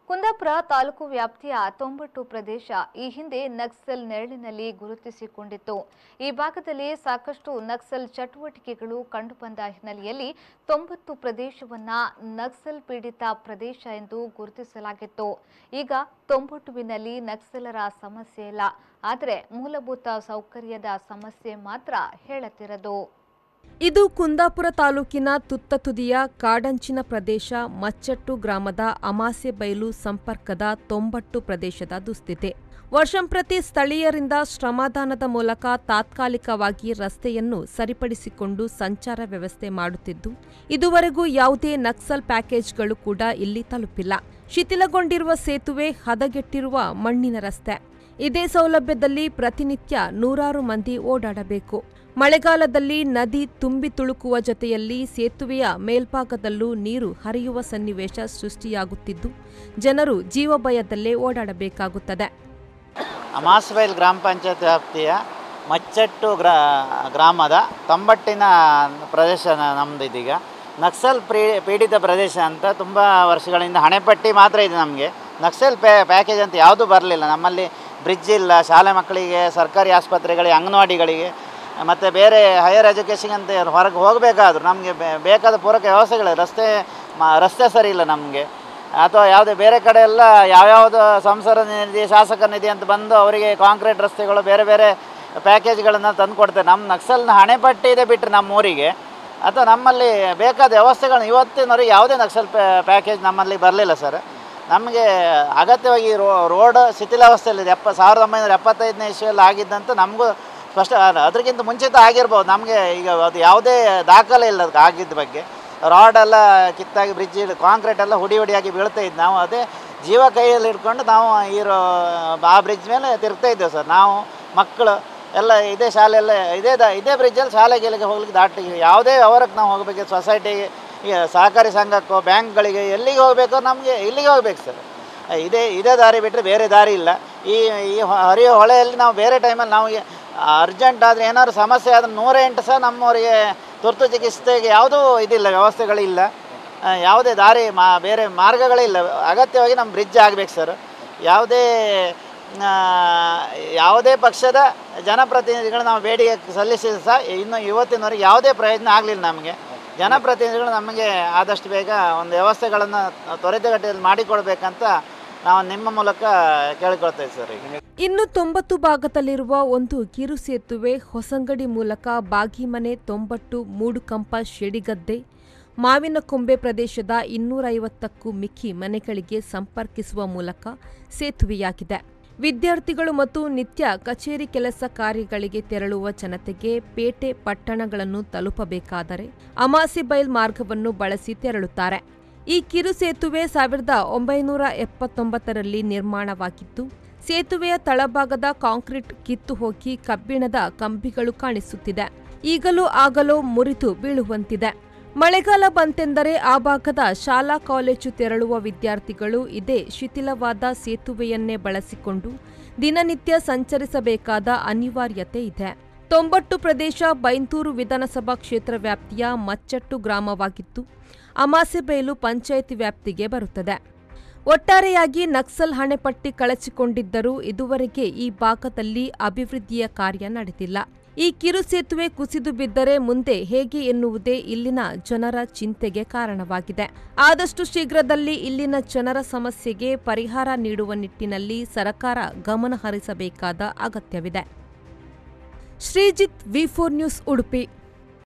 ಕುಂದಾಪುರ ತಾಲೂಕು ವ್ಯಾಪ್ತಿಯ ತೊಂಬಟ್ಟು ಪ್ರದೇಶ ಈ ಹಿಂದೆ ನಕ್ಸಲ್ ನೆರಳಿನಲ್ಲಿ ಗುರುತಿಸಿಕೊಂಡಿತ್ತು ಈ ಭಾಗದಲ್ಲಿ ಸಾಕಷ್ಟು ನಕ್ಸಲ್ ಚಟುವಟಿಕೆಗಳು ಕಂಡುಬಂದ ಹಿನ್ನೆಲೆಯಲ್ಲಿ ತೊಂಬತ್ತು ಪ್ರದೇಶವನ್ನ ನಕ್ಸಲ್ ಪೀಡಿತ ಪ್ರದೇಶ ಎಂದು ಗುರುತಿಸಲಾಗಿತ್ತು ಈಗ ತೊಂಬಟ್ಟುವಿನಲ್ಲಿ ನಕ್ಸಲರ ಸಮಸ್ಯೆ ಇಲ್ಲ ಆದರೆ ಮೂಲಭೂತ ಸೌಕರ್ಯದ ಸಮಸ್ಯೆ ಮಾತ್ರ ಹೇಳತಿರದು ಇದು ಕುಂದಾಪುರ ತಾಲೂಕಿನ ತುತ್ತ ತುದಿಯ ಕಾಡಂಚಿನ ಪ್ರದೇಶ ಮಚ್ಚಟ್ಟು ಗ್ರಾಮದ ಅಮಾಸೆ ಬಯಲು ಸಂಪರ್ಕದ ತೊಂಬಟ್ಟು ಪ್ರದೇಶದ ದುಸ್ಥಿತಿ ವರ್ಷಂಪ್ರತಿ ಸ್ಥಳೀಯರಿಂದ ಶ್ರಮದಾನದ ಮೂಲಕ ತಾತ್ಕಾಲಿಕವಾಗಿ ರಸ್ತೆಯನ್ನು ಸರಿಪಡಿಸಿಕೊಂಡು ಸಂಚಾರ ವ್ಯವಸ್ಥೆ ಮಾಡುತ್ತಿದ್ದು ಇದುವರೆಗೂ ಯಾವುದೇ ನಕ್ಸಲ್ ಪ್ಯಾಕೇಜ್ಗಳು ಕೂಡ ಇಲ್ಲಿ ತಲುಪಿಲ್ಲ ಶಿಥಿಲಗೊಂಡಿರುವ ಸೇತುವೆ ಹದಗೆಟ್ಟಿರುವ ಮಣ್ಣಿನ ರಸ್ತೆ ಇದೇ ಸೌಲಭ್ಯದಲ್ಲಿ ಪ್ರತಿನಿತ್ಯ ನೂರಾರು ಮಂದಿ ಓಡಾಡಬೇಕು ಮಳೆಗಾಲದಲ್ಲಿ ನದಿ ತುಂಬಿ ತುಳುಕುವ ಜೊತೆಯಲ್ಲಿ ಸೇತುವೆಯ ಮೇಲ್ಭಾಗದಲ್ಲೂ ನೀರು ಹರಿಯುವ ಸನ್ನಿವೇಶ ಸೃಷ್ಟಿಯಾಗುತ್ತಿದ್ದು ಜನರು ಜೀವಭಯದಲ್ಲೇ ಓಡಾಡಬೇಕಾಗುತ್ತದೆ ಅಮಾಸ್ಬೈಲ್ ಗ್ರಾಮ ಪಂಚಾಯತ್ ವ್ಯಾಪ್ತಿಯ ಮಚ್ಚಟ್ಟು ಗ್ರಾ ಗ್ರಾಮದ ತಂಬಟ್ಟಿನ ಪ್ರದೇಶ ನಮ್ಮದು ಇದೀಗ ನಕ್ಸಲ್ ಪ್ರೀ ಪೀಡಿತ ಪ್ರದೇಶ ಅಂತ ತುಂಬ ವರ್ಷಗಳಿಂದ ಹಣೆಪಟ್ಟಿ ಮಾತ್ರ ಇದೆ ನಮಗೆ ನಕ್ಸಲ್ ಪ್ಯಾ ಪ್ಯಾಕೇಜ್ ಅಂತ ಯಾವುದೂ ಬರಲಿಲ್ಲ ನಮ್ಮಲ್ಲಿ ಬ್ರಿಡ್ಜ್ ಇಲ್ಲ ಶಾಲೆ ಮಕ್ಕಳಿಗೆ ಸರ್ಕಾರಿ ಆಸ್ಪತ್ರೆಗಳಿಗೆ ಅಂಗನವಾಡಿಗಳಿಗೆ ಮತ್ತು ಬೇರೆ ಹೈಯರ್ ಎಜುಕೇಷನ್ ಅಂತ ಹೊರಗೆ ಹೋಗಬೇಕಾದ್ರು ನಮಗೆ ಬೇಕಾದ ಪೂರಕ ವ್ಯವಸ್ಥೆಗಳು ರಸ್ತೆ ಮ ರಸ್ತೆ ಸರಿ ಇಲ್ಲ ನಮಗೆ ಅಥವಾ ಯಾವುದೇ ಬೇರೆ ಕಡೆ ಎಲ್ಲ ಯಾವ್ಯಾವುದು ಸಂಸಾರ ನಿಧಿ ಶಾಸಕ ನಿಧಿ ಅಂತ ಬಂದು ಅವರಿಗೆ ಕಾಂಕ್ರೀಟ್ ರಸ್ತೆಗಳು ಬೇರೆ ಬೇರೆ ಪ್ಯಾಕೇಜ್ಗಳನ್ನು ತಂದು ಕೊಡ್ತಾರೆ ನಮ್ಮ ನಕ್ಸಲ್ನ ಹಣೆಪಟ್ಟಿ ಇದೆ ಬಿಟ್ಟರೆ ನಮ್ಮ ಊರಿಗೆ ಅಥವಾ ನಮ್ಮಲ್ಲಿ ಬೇಕಾದ ವ್ಯವಸ್ಥೆಗಳನ್ನ ಇವತ್ತಿನವರೆಗೆ ಯಾವುದೇ ನಕ್ಸಲ್ ಪ್ಯಾಕೇಜ್ ನಮ್ಮಲ್ಲಿ ಬರಲಿಲ್ಲ ಸರ್ ನಮಗೆ ಅಗತ್ಯವಾಗಿ ರೋ ರೋಡ್ ಶಿಥಿಲಾವಸ್ಥೆಯಲ್ಲಿದೆ ಎಪ್ಪ ಸಾವಿರದ ಒಂಬೈನೂರ ಎಪ್ಪತ್ತೈದನೇ ಇಸ್ವಿಯಲ್ಲಿ ಆಗಿದ್ದಂತ ನಮಗೂ ಸ್ಪಷ್ಟ ಅದಕ್ಕಿಂತ ಮುಂಚಿತ ಆಗಿರ್ಬೋದು ನಮಗೆ ಈಗ ಅದು ಯಾವುದೇ ದಾಖಲೆ ಇಲ್ಲ ಅದಕ್ಕೆ ಆಗಿದ್ದ ಬಗ್ಗೆ ರಾಡ್ ಎಲ್ಲ ಕಿತ್ತಾಗಿ ಬ್ರಿಡ್ಜ್ ಕಾಂಕ್ರೀಟ್ ಎಲ್ಲ ಹುಡಿ ಹುಡಿಯಾಗಿ ಬೀಳ್ತಾ ಇದ್ದು ನಾವು ಅದೇ ಜೀವ ಕೈಯಲ್ಲಿ ಹಿಡ್ಕೊಂಡು ನಾವು ಈ ರೋ ಆ ಬ್ರಿಡ್ಜ್ ಮೇಲೆ ತಿರುಗ್ತಾ ಇದ್ದೇವೆ ಸರ್ ನಾವು ಮಕ್ಕಳು ಎಲ್ಲ ಇದೇ ಶಾಲೆಯಲ್ಲ ಇದೇ ದ ಇದೇ ಬ್ರಿಡ್ಜಲ್ಲಿ ಶಾಲೆ ಗೀಲೆಗೆ ಹೋಗ್ಲಿಕ್ಕೆ ದಾಟಿ ಯಾವುದೇ ವ್ಯವಹಾರಕ್ಕೆ ನಾವು ಹೋಗಬೇಕು ಸೊಸೈಟಿಗೆ ಈಗ ಸಹಕಾರಿ ಸಂಘಕ್ಕೋ ಬ್ಯಾಂಕ್ಗಳಿಗೆ ಎಲ್ಲಿಗೆ ಹೋಗಬೇಕೋ ನಮಗೆ ಇಲ್ಲಿಗೆ ಹೋಗ್ಬೇಕು ಸರ್ ಇದೇ ಇದೇ ದಾರಿ ಬಿಟ್ಟರೆ ಬೇರೆ ದಾರಿ ಇಲ್ಲ ಈ ಈ ಹೊ- ಹರಿಯೋ ಹೊಳೆಯಲ್ಲಿ ನಾವು ಬೇರೆ ಟೈಮಲ್ಲಿ ನಾವು ಅರ್ಜೆಂಟ್ ಆದರೆ ಏನಾದ್ರು ಸಮಸ್ಯೆ ಆದರೆ ನೂರ ಎಂಟು ಸಹ ನಮ್ಮವರಿಗೆ ತುರ್ತು ಚಿಕಿತ್ಸೆಗೆ ಯಾವುದೂ ಇದಿಲ್ಲ ವ್ಯವಸ್ಥೆಗಳಿಲ್ಲ ಆ, ಯಾವುದೇ ದಾರಿ ಮಾ ಬೇರೆ ಮಾರ್ಗಗಳಿಲ್ಲ ಅಗತ್ಯವಾಗಿ ನಮ್ಮ ಬ್ರಿಡ್ಜ್ ಆಗಬೇಕು ಸರ್ ಯಾವುದೇ ಆ, ಯಾವುದೇ ಪಕ್ಷದ ಜನಪ್ರತಿನಿಧಿಗಳು ನಾವು ಬೇಡಿಕೆ ಸಲ್ಲಿಸಿದ ಸಹ ಇನ್ನು ಇವತ್ತಿನವರೆಗೆ ಯಾವುದೇ ಪ್ರಯೋಜನ ಆಗಲಿಲ್ಲ ನಮಗೆ ಜನಪ್ರತಿನಿಧಿಗಳು ನಮಗೆ ಆದಷ್ಟು ಬೇಗ ಒಂದು ವ್ಯವಸ್ಥೆಗಳನ್ನು ತ್ವರಿತಗತಿಯಲ್ಲಿ ಮಾಡಿಕೊಡ್ಬೇಕಂತ ನಾವು ನಿಮ್ಮ ಮೂಲಕ ಕೇಳಿಕೊಳ್ತೇವೆ ಸರ್ ಈಗ ಇನ್ನು ತೊಂಬತ್ತು ಭಾಗದಲ್ಲಿರುವ ಒಂದು ಕಿರು ಸೇತುವೆ ಹೊಸಂಗಡಿ ಮೂಲಕ ಬಾಗಿಮನೆ ತೊಂಬಟ್ಟು ಮೂಡುಕಂಪ ಶೆಡಿಗದ್ದೆ ಮಾವಿನಕೊಂಬೆ ಪ್ರದೇಶದ ಇನ್ನೂರೈವತ್ತಕ್ಕೂ ಮಿಕ್ಕಿ ಮನೆಗಳಿಗೆ ಸಂಪರ್ಕಿಸುವ ಮೂಲಕ ಸೇತುವೆಯಾಗಿದೆ ವಿದ್ಯಾರ್ಥಿಗಳು ಮತ್ತು ನಿತ್ಯ ಕಚೇರಿ ಕೆಲಸ ಕಾರ್ಯಗಳಿಗೆ ತೆರಳುವ ಜನತೆಗೆ ಪೇಟೆ ಪಟ್ಟಣಗಳನ್ನು ತಲುಪಬೇಕಾದರೆ ಅಮಾಸಿಬೈಲ್ ಮಾರ್ಗವನ್ನು ಬಳಸಿ ತೆರಳುತ್ತಾರೆ ಈ ಕಿರು ಸೇತುವೆ ಸಾವಿರದ ಒಂಬೈನೂರ ಎಪ್ಪತ್ತೊಂಬತ್ತರಲ್ಲಿ ನಿರ್ಮಾಣವಾಗಿದ್ದು ಸೇತುವೆಯ ತಳಭಾಗದ ಕಾಂಕ್ರೀಟ್ ಕಿತ್ತು ಹೋಗಿ ಕಬ್ಬಿಣದ ಕಂಬಿಗಳು ಕಾಣಿಸುತ್ತಿದೆ ಈಗಲೂ ಆಗಲೂ ಮುರಿದು ಬೀಳುವಂತಿದೆ ಮಳೆಗಾಲ ಬಂತೆಂದರೆ ಆ ಭಾಗದ ಶಾಲಾ ಕಾಲೇಜು ತೆರಳುವ ವಿದ್ಯಾರ್ಥಿಗಳು ಇದೇ ಶಿಥಿಲವಾದ ಸೇತುವೆಯನ್ನೇ ಬಳಸಿಕೊಂಡು ದಿನನಿತ್ಯ ಸಂಚರಿಸಬೇಕಾದ ಅನಿವಾರ್ಯತೆ ಇದೆ ತೊಂಬಟ್ಟು ಪ್ರದೇಶ ಬೈಂತೂರು ವಿಧಾನಸಭಾ ಕ್ಷೇತ್ರ ವ್ಯಾಪ್ತಿಯ ಮಚ್ಚಟ್ಟು ಗ್ರಾಮವಾಗಿದ್ದು ಅಮಾಸೆಬೈಲು ಪಂಚಾಯಿತಿ ವ್ಯಾಪ್ತಿಗೆ ಬರುತ್ತದೆ ಒಟ್ಟಾರೆಯಾಗಿ ನಕ್ಸಲ್ ಹಣೆಪಟ್ಟಿ ಕಳಚಿಕೊಂಡಿದ್ದರೂ ಇದುವರೆಗೆ ಈ ಭಾಗದಲ್ಲಿ ಅಭಿವೃದ್ಧಿಯ ಕಾರ್ಯ ನಡೆದಿಲ್ಲ ಈ ಕಿರು ಸೇತುವೆ ಕುಸಿದು ಬಿದ್ದರೆ ಮುಂದೆ ಹೇಗೆ ಎನ್ನುವುದೇ ಇಲ್ಲಿನ ಜನರ ಚಿಂತೆಗೆ ಕಾರಣವಾಗಿದೆ ಆದಷ್ಟು ಶೀಘ್ರದಲ್ಲಿ ಇಲ್ಲಿನ ಜನರ ಸಮಸ್ಯೆಗೆ ಪರಿಹಾರ ನೀಡುವ ನಿಟ್ಟಿನಲ್ಲಿ ಸರ್ಕಾರ ಗಮನ ಹರಿಸಬೇಕಾದ ಅಗತ್ಯವಿದೆ Sreejith V four news Udupi